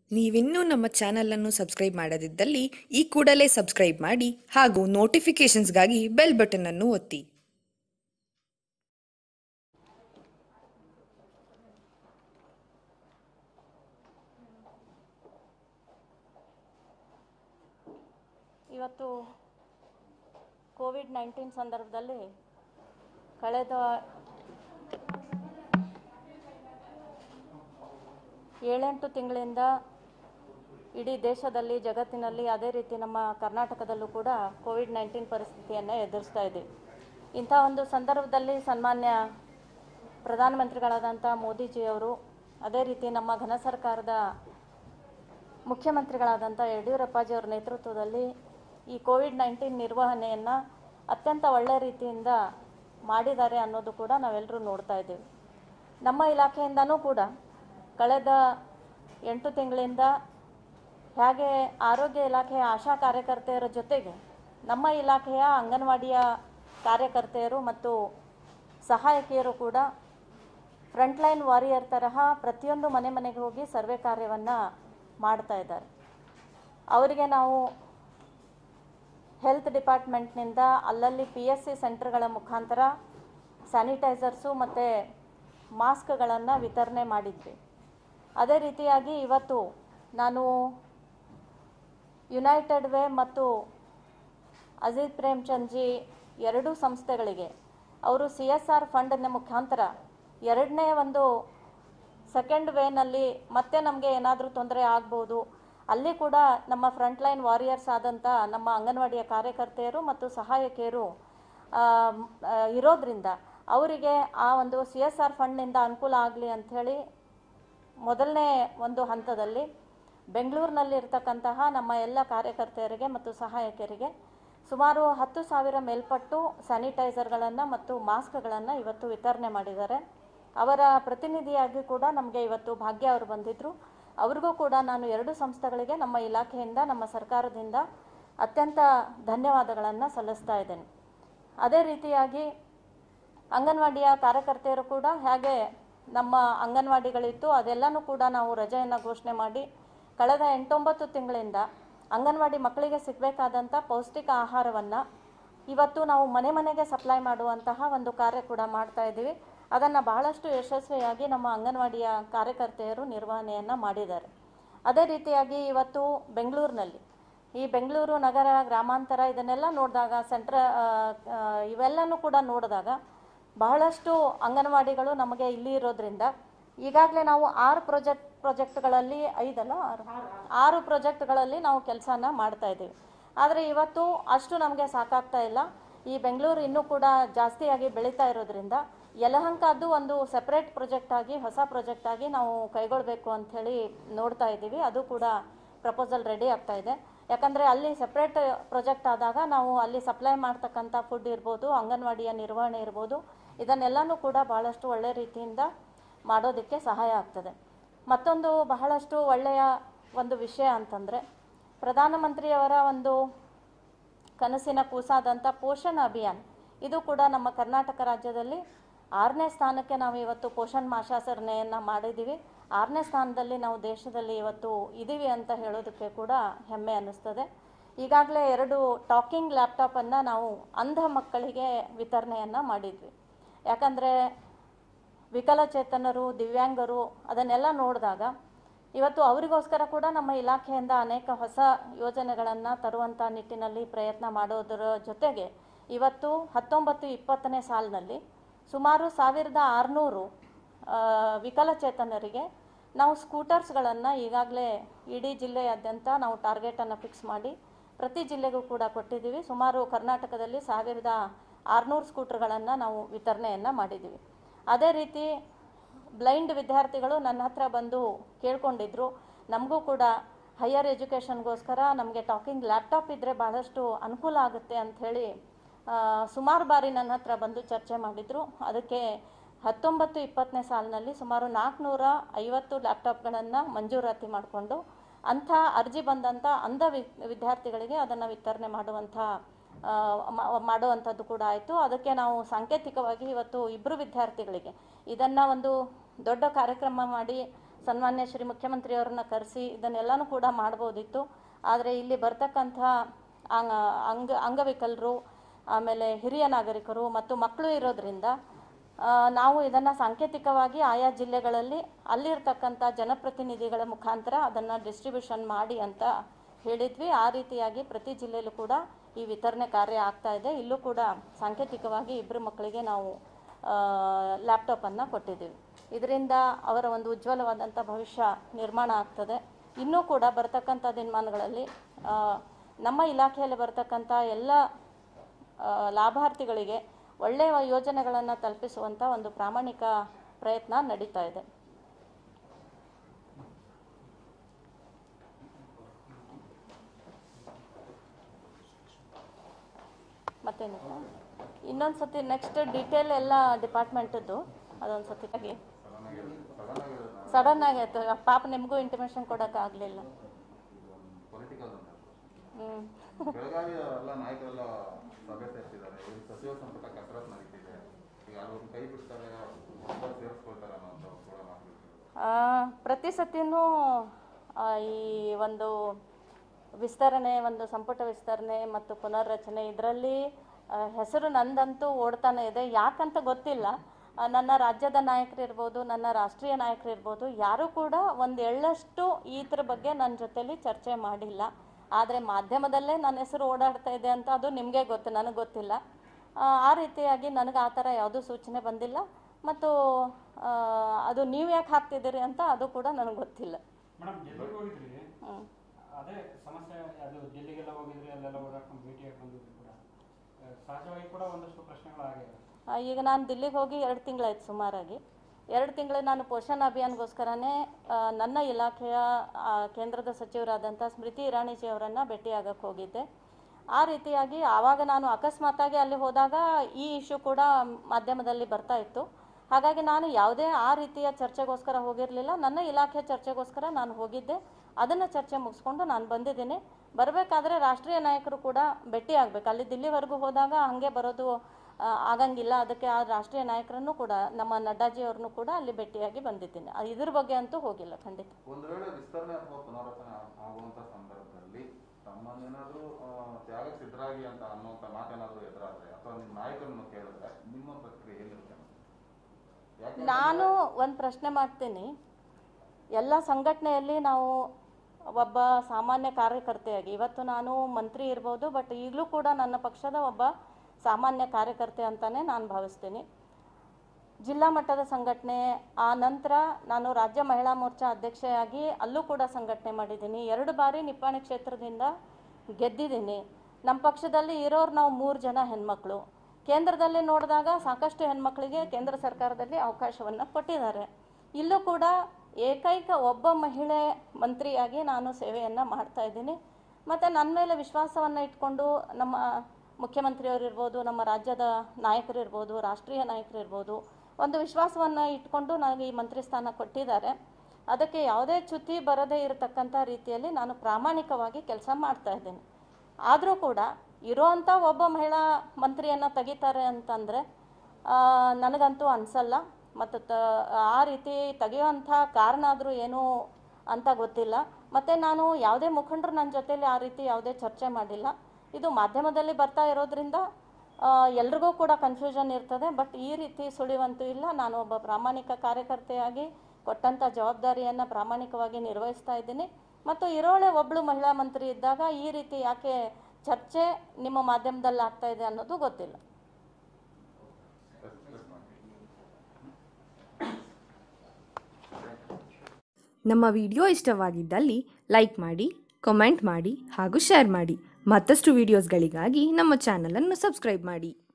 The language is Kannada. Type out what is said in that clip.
ನೀವಿನ್ನೂ ನಮ್ಮ ಚಾನಲನ್ನು ಸಬ್ಸ್ಕ್ರೈಬ್ ಮಾಡದಿದ್ದಲ್ಲಿ ಈ ಕೂಡಲೇ ಸಬ್ಸ್ಕ್ರೈಬ್ ಮಾಡಿ ಹಾಗೂ ನೋಟಿಫಿಕೇಷನ್ಸ್ಗಾಗಿ ಬೆಲ್ ಬಟನ್ ಅನ್ನು ಒತ್ತಿ ಇವತ್ತು ಕೋವಿಡ್ ನೈನ್ಟೀನ್ ಸಂದರ್ಭದಲ್ಲಿ ಕಳೆದ ಏಳೆಂಟು ತಿಂಗಳಿಂದ ಇಡೀ ದೇಶದಲ್ಲಿ ಜಗತ್ತಿನಲ್ಲಿ ಅದೇ ರೀತಿ ನಮ್ಮ ಕರ್ನಾಟಕದಲ್ಲೂ ಕೂಡ ಕೋವಿಡ್ ನೈನ್ಟೀನ್ ಪರಿಸ್ಥಿತಿಯನ್ನು ಎದುರಿಸ್ತಾ ಇದ್ದೀವಿ ಇಂಥ ಒಂದು ಸಂದರ್ಭದಲ್ಲಿ ಸನ್ಮಾನ್ಯ ಪ್ರಧಾನಮಂತ್ರಿಗಳಾದಂಥ ಮೋದಿಜಿಯವರು ಅದೇ ರೀತಿ ನಮ್ಮ ಘನ ಸರ್ಕಾರದ ಮುಖ್ಯಮಂತ್ರಿಗಳಾದಂಥ ಯಡಿಯೂರಪ್ಪಾಜಿಯವರ ನೇತೃತ್ವದಲ್ಲಿ ಈ ಕೋವಿಡ್ ನೈನ್ಟೀನ್ ನಿರ್ವಹಣೆಯನ್ನು ಅತ್ಯಂತ ಒಳ್ಳೆಯ ರೀತಿಯಿಂದ ಮಾಡಿದ್ದಾರೆ ಅನ್ನೋದು ಕೂಡ ನಾವೆಲ್ಲರೂ ನೋಡ್ತಾ ಇದ್ದೀವಿ ನಮ್ಮ ಇಲಾಖೆಯಿಂದನೂ ಕೂಡ ಕಳೆದ ಎಂಟು ತಿಂಗಳಿಂದ ಹೇಗೆ ಆರೋಗ್ಯ ಇಲಾಖೆಯ ಆಶಾ ಕಾರ್ಯಕರ್ತೆಯರ ಜೊತೆಗೆ ನಮ್ಮ ಇಲಾಖೆಯ ಅಂಗನವಾಡಿಯ ಕಾರ್ಯಕರ್ತೆಯರು ಮತ್ತು ಸಹಾಯಕಿಯರು ಕೂಡ ಫ್ರಂಟ್ಲೈನ್ ವಾರಿಯರ್ ತರಹ ಪ್ರತಿಯೊಂದು ಮನೆ ಮನೆಗೆ ಹೋಗಿ ಸರ್ವೆ ಕಾರ್ಯವನ್ನು ಮಾಡ್ತಾ ಇದ್ದಾರೆ ಅವರಿಗೆ ನಾವು ಹೆಲ್ತ್ ಡಿಪಾರ್ಟ್ಮೆಂಟ್ನಿಂದ ಅಲ್ಲಲ್ಲಿ ಪಿ ಎಸ್ ಸಿ ಸೆಂಟರ್ಗಳ ಮುಖಾಂತರ ಸ್ಯಾನಿಟೈಸರ್ಸು ಮತ್ತು ಮಾಸ್ಕ್ಗಳನ್ನು ವಿತರಣೆ ಮಾಡಿದ್ವಿ ಅದೇ ರೀತಿಯಾಗಿ ಇವತ್ತು ನಾನು ಯುನೈಟೆಡ್ ವೇ ಮತ್ತು ಅಜಿತ್ ಪ್ರೇಮ್ಚಂದ್ ಜಿ ಎರಡೂ ಸಂಸ್ಥೆಗಳಿಗೆ ಅವರು ಸಿ ಎಸ್ ಆರ್ ಫಂಡಿನ ಮುಖಾಂತರ ಎರಡನೇ ಒಂದು ಸೆಕೆಂಡ್ ವೇನಲ್ಲಿ ಮತ್ತೆ ನಮಗೆ ಏನಾದರೂ ತೊಂದರೆ ಆಗ್ಬೋದು ಅಲ್ಲಿ ಕೂಡ ನಮ್ಮ ಫ್ರಂಟ್ಲೈನ್ ವಾರಿಯರ್ಸ್ ಆದಂಥ ನಮ್ಮ ಅಂಗನವಾಡಿಯ ಕಾರ್ಯಕರ್ತೆಯರು ಮತ್ತು ಸಹಾಯಕಿಯರು ಆ, ಆ, ಇರೋದ್ರಿಂದ ಅವರಿಗೆ ಆ ಒಂದು ಸಿ ಎಸ್ ಆರ್ ಫಂಡ್ನಿಂದ ಅನುಕೂಲ ಆಗಲಿ ಅಂಥೇಳಿ ಮೊದಲನೇ ಒಂದು ಹಂತದಲ್ಲಿ ಬೆಂಗಳೂರಿನಲ್ಲಿ ಇರ್ತಕ್ಕಂತಹ ನಮ್ಮ ಎಲ್ಲ ಕಾರ್ಯಕರ್ತೆಯರಿಗೆ ಮತ್ತು ಸಹಾಯಕಿಯರಿಗೆ ಸುಮಾರು ಹತ್ತು ಸಾವಿರ ಮೇಲ್ಪಟ್ಟು ಸ್ಯಾನಿಟೈಸರ್ಗಳನ್ನು ಮತ್ತು ಮಾಸ್ಕ್ಗಳನ್ನು ಇವತ್ತು ವಿತರಣೆ ಮಾಡಿದ್ದಾರೆ ಅವರ ಪ್ರತಿನಿಧಿಯಾಗಿ ಕೂಡ ನಮಗೆ ಇವತ್ತು ಭಾಗ್ಯ ಅವರು ಬಂದಿದ್ದರು ಅವ್ರಿಗೂ ಕೂಡ ನಾನು ಎರಡು ಸಂಸ್ಥೆಗಳಿಗೆ ನಮ್ಮ ಇಲಾಖೆಯಿಂದ ನಮ್ಮ ಸರ್ಕಾರದಿಂದ ಅತ್ಯಂತ ಧನ್ಯವಾದಗಳನ್ನು ಸಲ್ಲಿಸ್ತಾ ಇದ್ದೇನೆ ಅದೇ ರೀತಿಯಾಗಿ ಅಂಗನವಾಡಿಯ ಕಾರ್ಯಕರ್ತೆಯರು ಕೂಡ ಹೇಗೆ ನಮ್ಮ ಅಂಗನವಾಡಿಗಳಿತ್ತು ಅದೆಲ್ಲನೂ ಕೂಡ ನಾವು ರಜೆಯನ್ನು ಘೋಷಣೆ ಮಾಡಿ ಕಳೆದ ಎಂಟೊಂಬತ್ತು ತಿಂಗಳಿಂದ ಅಂಗನವಾಡಿ ಮಕ್ಕಳಿಗೆ ಸಿಗಬೇಕಾದಂಥ ಪೌಷ್ಟಿಕ ಆಹಾರವನ್ನು ಇವತ್ತು ನಾವು ಮನೆ ಮನೆಗೆ ಸಪ್ಲೈ ಮಾಡುವಂತಹ ಒಂದು ಕಾರ್ಯ ಕೂಡ ಮಾಡ್ತಾ ಇದ್ದೀವಿ ಅದನ್ನು ಬಹಳಷ್ಟು ಯಶಸ್ವಿಯಾಗಿ ನಮ್ಮ ಅಂಗನವಾಡಿಯ ಕಾರ್ಯಕರ್ತೆಯರು ನಿರ್ವಹಣೆಯನ್ನು ಮಾಡಿದ್ದಾರೆ ಅದೇ ರೀತಿಯಾಗಿ ಇವತ್ತು ಬೆಂಗಳೂರಿನಲ್ಲಿ ಈ ಬೆಂಗಳೂರು ನಗರ ಗ್ರಾಮಾಂತರ ಇದನ್ನೆಲ್ಲ ನೋಡಿದಾಗ ಸೆಂಟ್ರ ಆ, ಆ, ಇವೆಲ್ಲನೂ ಕೂಡ ನೋಡಿದಾಗ ಬಹಳಷ್ಟು ಅಂಗನವಾಡಿಗಳು ನಮಗೆ ಇಲ್ಲಿ ಇರೋದ್ರಿಂದ ಈಗಾಗಲೇ ನಾವು ಆರು ಪ್ರಾಜೆಕ್ಟ್ ಪ್ರಾಜೆಕ್ಟ್ಗಳಲ್ಲಿ ಐದಲ್ಲ ಆರು ಆರು ಪ್ರಾಜೆಕ್ಟ್ಗಳಲ್ಲಿ ನಾವು ಕೆಲಸನ ಮಾಡ್ತಾ ಇದ್ದೀವಿ ಆದರೆ ಇವತ್ತು ಅಷ್ಟು ನಮಗೆ ಸಾಕಾಗ್ತಾ ಇಲ್ಲ ಈ ಬೆಂಗಳೂರು ಇನ್ನೂ ಕೂಡ ಜಾಸ್ತಿಯಾಗಿ ಬೆಳೀತಾ ಇರೋದ್ರಿಂದ ಯಲಹಂಕದ್ದು ಒಂದು ಸೆಪ್ರೇಟ್ ಪ್ರಾಜೆಕ್ಟ್ ಆಗಿ ಹೊಸ ಪ್ರಾಜೆಕ್ಟ್ ಆಗಿ ನಾವು ಕೈಗೊಳ್ಳಬೇಕು ಅಂಥೇಳಿ ನೋಡ್ತಾ ಇದ್ದೀವಿ ಅದು ಕೂಡ ಪ್ರಪೋಸಲ್ ರೆಡಿ ಆಗ್ತಾ ಇದೆ ಯಾಕಂದರೆ ಅಲ್ಲಿ ಸೆಪ್ರೇಟ್ ಪ್ರಾಜೆಕ್ಟ್ ಆದಾಗ ನಾವು ಅಲ್ಲಿ ಸಪ್ಲೈ ಮಾಡ್ತಕ್ಕಂಥ ಫುಡ್ ಇರ್ಬೋದು ಅಂಗನವಾಡಿಯ ನಿರ್ವಹಣೆ ಇರ್ಬೋದು ಇದನ್ನೆಲ್ಲನೂ ಕೂಡ ಭಾಳಷ್ಟು ಒಳ್ಳೆಯ ರೀತಿಯಿಂದ ಮಾಡೋದಕ್ಕೆ ಸಹಾಯ ಆಗ್ತದೆ ಮತ್ತೊಂದು ಬಹಳಷ್ಟು ಒಳ್ಳೆಯ ಒಂದು ವಿಷಯ ಅಂತಂದರೆ ಪ್ರಧಾನಮಂತ್ರಿಯವರ ಒಂದು ಕನಸಿನ ಕೂಸಾದಂಥ ಪೋಷಣ್ ಅಭಿಯಾನ್ ಇದು ಕೂಡ ನಮ್ಮ ಕರ್ನಾಟಕ ರಾಜ್ಯದಲ್ಲಿ ಆರನೇ ಸ್ಥಾನಕ್ಕೆ ನಾವು ಇವತ್ತು ಪೋಷಣ್ ಮಾಸಾಚರಣೆಯನ್ನು ಮಾಡಿದ್ದೀವಿ ಆರನೇ ಸ್ಥಾನದಲ್ಲಿ ನಾವು ದೇಶದಲ್ಲಿ ಇವತ್ತು ಇದ್ದೀವಿ ಅಂತ ಹೇಳೋದಕ್ಕೆ ಕೂಡ ಹೆಮ್ಮೆ ಅನ್ನಿಸ್ತದೆ ಈಗಾಗಲೇ ಎರಡು ಟಾಕಿಂಗ್ ಲ್ಯಾಪ್ಟಾಪನ್ನು ನಾವು ಅಂಧ ಮಕ್ಕಳಿಗೆ ವಿತರಣೆಯನ್ನು ಮಾಡಿದ್ವಿ ಯಾಕಂದರೆ ವಿಕಲಚೇತನರು ದಿವ್ಯಾಂಗರು ಅದನ್ನೆಲ್ಲ ನೋಡಿದಾಗ ಇವತ್ತು ಅವರಿಗೋಸ್ಕರ ಕೂಡ ನಮ್ಮ ಇಲಾಖೆಯಿಂದ ಅನೇಕ ಹೊಸ ಯೋಜನೆಗಳನ್ನು ತರುವಂಥ ನಿಟ್ಟಿನಲ್ಲಿ ಪ್ರಯತ್ನ ಮಾಡೋದರ ಜೊತೆಗೆ ಇವತ್ತು ಹತ್ತೊಂಬತ್ತು ಇಪ್ಪತ್ತನೇ ಸಾಲಿನಲ್ಲಿ ಸುಮಾರು ಸಾವಿರದ ಆರುನೂರು ವಿಕಲಚೇತನರಿಗೆ ನಾವು ಸ್ಕೂಟರ್ಸ್ಗಳನ್ನು ಈಗಾಗಲೇ ಇಡೀ ಜಿಲ್ಲೆಯಾದ್ಯಂತ ನಾವು ಟಾರ್ಗೆಟನ್ನು ಫಿಕ್ಸ್ ಮಾಡಿ ಪ್ರತಿ ಜಿಲ್ಲೆಗೂ ಕೂಡ ಕೊಟ್ಟಿದ್ದೀವಿ ಸುಮಾರು ಕರ್ನಾಟಕದಲ್ಲಿ ಸಾವಿರದ ಆರುನೂರು ಸ್ಕೂಟರ್ಗಳನ್ನು ನಾವು ವಿತರಣೆಯನ್ನು ಮಾಡಿದ್ದೀವಿ ಅದೇ ರೀತಿ ಬ್ಲೈಂಡ್ ವಿದ್ಯಾರ್ಥಿಗಳು ನನ್ನ ಹತ್ರ ಬಂದು ಕೇಳ್ಕೊಂಡಿದ್ರು ನಮಗೂ ಕೂಡ ಹೈಯರ್ ಎಜುಕೇಷನ್ಗೋಸ್ಕರ ನಮಗೆ ಟಾಕಿಂಗ್ ಲ್ಯಾಪ್ಟಾಪ್ ಇದ್ದರೆ ಭಾಳಷ್ಟು ಅನುಕೂಲ ಆಗುತ್ತೆ ಅಂಥೇಳಿ ಸುಮಾರು ಬಾರಿ ನನ್ನ ಹತ್ರ ಬಂದು ಚರ್ಚೆ ಮಾಡಿದರು ಅದಕ್ಕೆ ಹತ್ತೊಂಬತ್ತು ಇಪ್ಪತ್ತನೇ ಸಾಲಿನಲ್ಲಿ ಸುಮಾರು ನಾಲ್ಕುನೂರ ಐವತ್ತು ಲ್ಯಾಪ್ಟಾಪ್ಗಳನ್ನು ಮಂಜೂರಾತಿ ಮಾಡಿಕೊಂಡು ಅಂಥ ಅರ್ಜಿ ಬಂದಂಥ ಅಂಧ ವಿ ವಿದ್ಯಾರ್ಥಿಗಳಿಗೆ ಅದನ್ನು ವಿತರಣೆ ಮಾಡುವಂಥ ಆ, ಮಾ- ಮಾಡುವಂಥದ್ದು ಕೂಡ ಆಯಿತು ಅದಕ್ಕೆ ನಾವು ಸಾಂಕೇತಿಕವಾಗಿ ಇವತ್ತು ಇಬ್ಬರು ವಿದ್ಯಾರ್ಥಿಗಳಿಗೆ ಇದನ್ನು ಒಂದು ದೊಡ್ಡ ಕಾರ್ಯಕ್ರಮ ಮಾಡಿ ಸನ್ಮಾನ್ಯ ಶ್ರೀ ಮುಖ್ಯಮಂತ್ರಿಯವರನ್ನ ಕರೆಸಿ ಇದನ್ನೆಲ್ಲನೂ ಕೂಡ ಮಾಡ್ಬೋದಿತ್ತು ಆದರೆ ಇಲ್ಲಿ ಬರ್ತಕ್ಕಂಥ ಅಂಗ ಅಂಗ ಅಂಗವಿಕಲರು ಆಮೇಲೆ ಹಿರಿಯ ನಾಗರಿಕರು ಮತ್ತು ಮಕ್ಕಳು ಇರೋದ್ರಿಂದ ಆ, ನಾವು ಇದನ್ನು ಸಾಂಕೇತಿಕವಾಗಿ ಆಯಾ ಜಿಲ್ಲೆಗಳಲ್ಲಿ ಅಲ್ಲಿರ್ತಕ್ಕಂಥ ಜನಪ್ರತಿನಿಧಿಗಳ ಮುಖಾಂತರ ಅದನ್ನು ಡಿಸ್ಟ್ರಿಬ್ಯೂಷನ್ ಮಾಡಿ ಅಂತ ಹೇಳಿದ್ವಿ ಆ ರೀತಿಯಾಗಿ ಪ್ರತಿ ಜಿಲ್ಲೆಯಲ್ಲೂ ಕೂಡ ಈ ವಿತರಣೆ ಕಾರ್ಯ ಆಗ್ತಾ ಇದೆ ಇಲ್ಲೂ ಕೂಡ ಸಾಂಕೇತಿಕವಾಗಿ ಇಬ್ಬರು ಮಕ್ಕಳಿಗೆ ನಾವು ಲ್ಯಾಪ್ಟಾಪನ್ನು ಕೊಟ್ಟಿದ್ದೀವಿ ಇದರಿಂದ ಅವರ ಒಂದು ಉಜ್ವಲವಾದಂಥ ಭವಿಷ್ಯ ನಿರ್ಮಾಣ ಆಗ್ತದೆ ಇನ್ನೂ ಕೂಡ ಬರ್ತಕ್ಕಂಥ ದಿನಮಾನಗಳಲ್ಲಿ ಆ, ನಮ್ಮ ಇಲಾಖೆಯಲ್ಲಿ ಬರ್ತಕ್ಕಂಥ ಎಲ್ಲ ಆ, ಲಾಭಾರ್ಥಿಗಳಿಗೆ ಒಳ್ಳೆಯ ಯೋಜನೆಗಳನ್ನು ತಲುಪಿಸುವಂಥ ಒಂದು ಪ್ರಾಮಾಣಿಕ ಪ್ರಯತ್ನ ನಡೀತಾ ಇದೆ ಮತ್ತೇನಿಲ್ಲ ಇನ್ನೊಂದು ಸತಿ ನೆಕ್ಸ್ಟ್ ಡೀಟೇಲ್ ಎಲ್ಲ ಡಿಪಾರ್ಟ್ಮೆಂಟದ್ದು ಅದೊಂದು ಸತಿ ಆಗಿ ಸಡನ್ ಆಗಿ ಆಯ್ತು ಪಾಪ ನಿಮಗೂ ಇಂಟಿಮೇಷನ್ ಕೊಡೋಕ್ಕಾಗಲಿಲ್ಲ ಪೊಲಿಟಿಕಲ್ ಹ್ಞೂ ಬೆಳಗಾವಿ ಎಲ್ಲ ನಾಯಕರೆಲ್ಲ ಸಭೆ ಸೇರ್ತಿದ್ದಾರೆ ಈಗ ಸಚಿವ ಸಂಪುಟ ಕಸರತ್ತು ನಡೀತಿದೆ ಈಗ ಅವ್ರನ್ನ ಕೈ ಬಿಡ್ತಾರೆ ಒಬ್ಬರು ಸೇರಿಸ್ಕೊಳ್ತಾರೆ ಅನ್ನೋ ಕೂಡ ಮಾತಾಡ್ತಿದ್ದಾರೆ ಆ, ಪ್ರತಿ ಸತಿನೂ ಆ, ಈ ಒಂದು ವಿಸ್ತರಣೆ ಒಂದು ಸಂಪುಟ ವಿಸ್ತರಣೆ ಮತ್ತು ಪುನರ್ರಚನೆ ಇದರಲ್ಲಿ ಹೆಸರು ನಂದಂತೂ ಓಡ್ತಾನೆ ಇದೆ ಯಾಕಂತ ಗೊತ್ತಿಲ್ಲ ಆ, ನನ್ನ ರಾಜ್ಯದ ನಾಯಕರು ಇರ್ಬೋದು ನನ್ನ ರಾಷ್ಟ್ರೀಯ ನಾಯಕರು ಇರ್ಬೋದು ಯಾರೂ ಕೂಡ ಒಂದು ಎಳ್ಳಷ್ಟು ಇದ್ರ ಬಗ್ಗೆ ನನ್ನ ಜೊತೆಲಿ ಚರ್ಚೆ ಮಾಡಿಲ್ಲ ಆದರೆ ಮಾಧ್ಯಮದಲ್ಲೇ ನನ್ನ ಹೆಸರು ಓಡಾಡ್ತಾ ಇದೆ ಅಂತ ಅದು ನಿಮಗೆ ಗೊತ್ತು ನನಗೆ ಗೊತ್ತಿಲ್ಲ ಆ, ಆ ರೀತಿಯಾಗಿ ನನಗೆ ಆ ಥರ ಯಾವುದೂ ಸೂಚನೆ ಬಂದಿಲ್ಲ ಮತ್ತು ಆ, ಅದು ನೀವು ಯಾಕೆ ಹಾಕ್ತಿದ್ದೀರಿ ಅಂತ ಅದು ಕೂಡ ನನಗೆ ಗೊತ್ತಿಲ್ಲ ಮೇಡಮ್ ಡೆಲ್ಲಿಗೆ ಹೋಗಿದ್ರಿ ಹ್ಮ್. ಅದೇ ಸಮಸ್ಯೆ ಅದು ಡೆಲ್ಲಿಗೆಲ್ಲ ಹೋಗಿದ್ರಿ ಅಲ್ಲೆಲ್ಲ ಓಡಾಡ್ಕೊಂಡು ಭೇಟಿಯಾಗಿ ಬಂದಿದ್ರಿ ಕೂಡ ಆ, ಸಹಜವಾಗಿ ಕೂಡ ಒಂದಷ್ಟು ಪ್ರಶ್ನೆಗಳಾಗಿವೆ ಆ, ಈಗ ನಾನು ದಿಲ್ಲಿಗೆ ಹೋಗಿ ಎರಡು ತಿಂಗಳಾಯ್ತು ಸುಮಾರಾಗಿ ಎರಡು ತಿಂಗಳು ನಾನು ಪೋಷಣ್ ಅಭಿಯಾನ್ಗೋಸ್ಕರನೇ ಆ, ನನ್ನ ಇಲಾಖೆಯ ಆ, ಕೇಂದ್ರದ ಸಚಿವರಾದಂಥ ಸ್ಮೃತಿ ಇರಾಣಿಜಿ ಅವರನ್ನು ಭೇಟಿಯಾಗಕ್ಕೆ ಹೋಗಿದ್ದೆ ಆ ರೀತಿಯಾಗಿ ಆವಾಗ ನಾನು ಅಕಸ್ಮಾತಾಗಿ ಅಲ್ಲಿ ಹೋದಾಗ ಈ ಇಶ್ಯೂ ಕೂಡ ಮಾಧ್ಯಮದಲ್ಲಿ ಬರ್ತಾ ಇತ್ತು ಹಾಗಾಗಿ ನಾನು ಯಾವುದೇ ಆ ರೀತಿಯ ಚರ್ಚೆಗೋಸ್ಕರ ಹೋಗಿರಲಿಲ್ಲ ನನ್ನ ಇಲಾಖೆ ಚರ್ಚೆಗೋಸ್ಕರ ನಾನು ಹೋಗಿದ್ದೆ ಅದನ್ನು ಚರ್ಚೆ ಮುಗಿಸ್ಕೊಂಡು ನಾನು ಬಂದಿದ್ದೀನಿ ಬರಬೇಕಾದ್ರೆ ರಾಷ್ಟ್ರೀಯ ನಾಯಕರು ಕೂಡ ಭೇಟಿ ಆಗಬೇಕು ಅಲ್ಲಿ ದಿಲ್ಲಿವರೆಗೂ ಹೋದಾಗ ಹಾಗೆ ಬರೋದು ಆ, ಆಗಂಗಿಲ್ಲ ಅದಕ್ಕೆ ಆ ರಾಷ್ಟ್ರೀಯ ನಾಯಕರನ್ನು ಕೂಡ ನಮ್ಮ ನಡ್ಡಾಜಿ ಅವ್ರನ್ನೂ ಕೂಡ ಅಲ್ಲಿ ಭೇಟಿಯಾಗಿ ಬಂದಿದ್ದೀನಿ ಆ, ಇದ್ರ ಬಗ್ಗೆ ಅಂತೂ ಹೋಗಿಲ್ಲ ಖಂಡಿತ ಒಂದು ವೇಳೆ ವಿಸ್ತರಣೆ ಅಥವಾ ಪುನರ್ರಚನೆ ಆ- ಆಗುವಂತ ಸಂದರ್ಭದಲ್ಲಿ ತಮ್ಮನ್ನೇನಾದ್ರೂ ಆ, ತ್ಯಾಗಕ್ಕೆ ಸಿದ್ಧರಾಗಿ ಅಂತ ಅನ್ನುವಂಥ ಮಾತೇನಾದ್ರೂ ಎದುರಾದ್ರೆ ಅಥವಾ ನಿಮ್ಮ ನಾಯಕರನ್ನು ಕೇಳಿದ್ರೆ ನಿಮ್ಮ ಪ್ರಕ್ರಿಯೆ ಏನಿರುತ್ತೆ ಯಾಕೆ ನಾನು ಒಂದು ಪ್ರಶ್ನೆ ಮಾಡ್ತೀನಿ ಎಲ್ಲ ಸಂಘಟನೆಯಲ್ಲಿ ನಾವು ಒಬ್ಬ ಸಾಮಾನ್ಯ ಕಾರ್ಯಕರ್ತೆಯಾಗಿ ಇವತ್ತು ನಾನು ಮಂತ್ರಿ ಇರ್ಬೋದು ಬಟ್ ಈಗಲೂ ಕೂಡ ನನ್ನ ಪಕ್ಷದ ಒಬ್ಬ ಸಾಮಾನ್ಯ ಕಾರ್ಯಕರ್ತೆ ಅಂತಲೇ ನಾನು ಭಾವಿಸ್ತೀನಿ ಜಿಲ್ಲಾ ಮಟ್ಟದ ಸಂಘಟನೆ ಆ ನಂತರ ನಾನು ರಾಜ್ಯ ಮಹಿಳಾ ಮೋರ್ಚಾ ಅಧ್ಯಕ್ಷೆಯಾಗಿ ಅಲ್ಲೂ ಕೂಡ ಸಂಘಟನೆ ಮಾಡಿದ್ದೀನಿ ಎರಡು ಬಾರಿ ನಿಪ್ಪಾಣಿ ಕ್ಷೇತ್ರದಿಂದ ಗೆದ್ದಿದ್ದೀನಿ ನಮ್ಮ ಪಕ್ಷದಲ್ಲಿ ಇರೋರು ನಾವು ಮೂರು ಜನ ಹೆಣ್ಮಕ್ಳು ಕೇಂದ್ರದಲ್ಲಿ ನೋಡಿದಾಗ ಸಾಕಷ್ಟು ಹೆಣ್ಮಕ್ಳಿಗೆ ಕೇಂದ್ರ ಸರ್ಕಾರದಲ್ಲಿ ಅವಕಾಶವನ್ನು ಕೊಟ್ಟಿದ್ದಾರೆ ಇಲ್ಲೂ ಕೂಡ ಏಕೈಕ ಒಬ್ಬ ಮಹಿಳೆ ಮಂತ್ರಿಯಾಗಿ ನಾನು ಸೇವೆಯನ್ನು ಮಾಡ್ತಾ ಇದ್ದೀನಿ ಮತ್ತು ನನ್ನ ಮೇಲೆ ವಿಶ್ವಾಸವನ್ನು ಇಟ್ಕೊಂಡು ನಮ್ಮ ಮುಖ್ಯಮಂತ್ರಿಯವರು ಇರ್ಬೋದು ನಮ್ಮ ರಾಜ್ಯದ ನಾಯಕರು ಇರ್ಬೋದು ರಾಷ್ಟ್ರೀಯ ನಾಯಕರು ಇರ್ಬೋದು ಒಂದು ವಿಶ್ವಾಸವನ್ನು ಇಟ್ಕೊಂಡು ನನಗೆ ಈ ಮಂತ್ರಿ ಸ್ಥಾನ ಕೊಟ್ಟಿದ್ದಾರೆ ಅದಕ್ಕೆ ಯಾವುದೇ ಚ್ಯುತಿ ಬರದೇ ಇರತಕ್ಕಂಥ ರೀತಿಯಲ್ಲಿ ನಾನು ಪ್ರಾಮಾಣಿಕವಾಗಿ ಕೆಲಸ ಮಾಡ್ತಾ ಇದ್ದೀನಿ ಆದರೂ ಕೂಡ ಇರೋವಂಥ ಒಬ್ಬ ಮಹಿಳಾ ಮಂತ್ರಿಯನ್ನು ತೆಗಿತಾರೆ ಅಂತಂದರೆ ನನಗಂತೂ ಅನಿಸಲ್ಲ ಮತ್ತು ತ ಆ ರೀತಿ ತೆಗೆಯುವಂಥ ಕಾರಣ ಆದರೂ ಏನು ಅಂತ ಗೊತ್ತಿಲ್ಲ ಮತ್ತು ನಾನು ಯಾವುದೇ ಮುಖಂಡರು ನನ್ನ ಜೊತೆಲಿ ಆ ರೀತಿ ಯಾವುದೇ ಚರ್ಚೆ ಮಾಡಿಲ್ಲ ಇದು ಮಾಧ್ಯಮದಲ್ಲಿ ಬರ್ತಾ ಇರೋದ್ರಿಂದ ಆ, ಎಲ್ರಿಗೂ ಕೂಡ ಕನ್ಫ್ಯೂಷನ್ ಇರ್ತದೆ ಬಟ್ ಈ ರೀತಿ ಸುಳಿವಂತೂ ಇಲ್ಲ ನಾನು ಒಬ್ಬ ಪ್ರಾಮಾಣಿಕ ಕಾರ್ಯಕರ್ತೆಯಾಗಿ ಕೊಟ್ಟಂಥ ಜವಾಬ್ದಾರಿಯನ್ನು ಪ್ರಾಮಾಣಿಕವಾಗಿ ನಿರ್ವಹಿಸ್ತಾ ಇದ್ದೀನಿ ಮತ್ತು ಇರೋಳೆ ಒಬ್ಬಳು ಮಹಿಳಾ ಮಂತ್ರಿ ಇದ್ದಾಗ ಈ ರೀತಿ ಯಾಕೆ ಚರ್ಚೆ ನಿಮ್ಮ ಮಾಧ್ಯಮದಲ್ಲಿ ಆಗ್ತಾ ಇದೆ ಅನ್ನೋದು ಗೊತ್ತಿಲ್ಲ ನಮ್ಮ ವಿಡಿಯೋ ಇಷ್ಟವಾಗಿದ್ದಲ್ಲಿ ಲೈಕ್ ಮಾಡಿ ಕಮೆಂಟ್ ಮಾಡಿ ಹಾಗೂ ಶೇರ್ ಮಾಡಿ ಮತ್ತಷ್ಟು ವಿಡಿಯೋಸ್ಗಳಿಗಾಗಿ ನಮ್ಮ ಚಾನಲನ್ನು ಸಬ್ಸ್ಕ್ರೈಬ್ ಮಾಡಿ